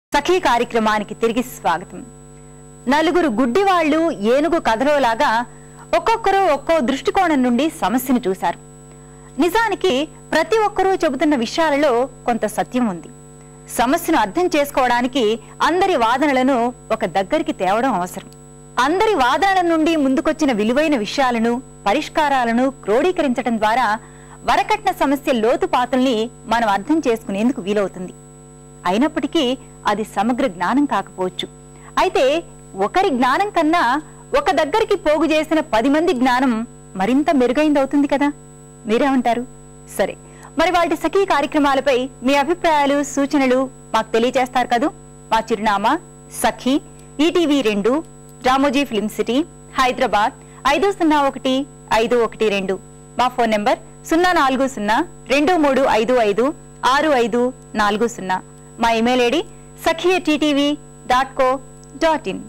సఖీ కార్యక్రమానికి తిరిగి స్వాగతం నలుగురు గుడ్డివాళ్లు ఏనుగు కథలోలాగా ఒక్కొక్కరు ఒక్కో దృష్టికోణం నుండి సమస్యను చూశారు నిజానికి ప్రతి ఒక్కరూ చెబుతున్న విషయాలలో కొంత సత్యం ఉంది సమస్యను అర్థం చేసుకోవడానికి అందరి వాదనలను ఒక దగ్గరికి తేవడం అవసరం అందరి వాదనల నుండి ముందుకొచ్చిన విలువైన విషయాలను పరిష్కారాలను క్రోడీకరించడం ద్వారా వరకట్న సమస్య లోతుపాతుల్ని మనం అర్థం చేసుకునేందుకు వీలవుతుంది అయినప్పటికీ అది సమగ్ర జ్ఞానం కాకపోవచ్చు అయితే ఒకరి జ్ఞానం కన్నా ఒక దగ్గరికి పోగు చేసిన పది మంది జ్ఞానం మరింత మెరుగైందవుతుంది కదా మీరేమంటారు సరే మరి వాటి సఖీ కార్యక్రమాలపై మీ అభిప్రాయాలు సూచనలు మాకు తెలియజేస్తారు కదూ మా చిరునామా సఖీ ఈటీవీ రెండు రామోజీ ఫిల్మ్ సిటీ హైదరాబాద్ ఐదు సున్నా ఒకటి ఐదు ఒకటి రెండు మా ఫోన్ నెంబర్ సున్నా నాలుగు సున్నా రెండు మూడు ఐదు ఐదు ఆరు ఐదు నాలుగు సున్నా మా email ID Sakhi TTV dot co dot in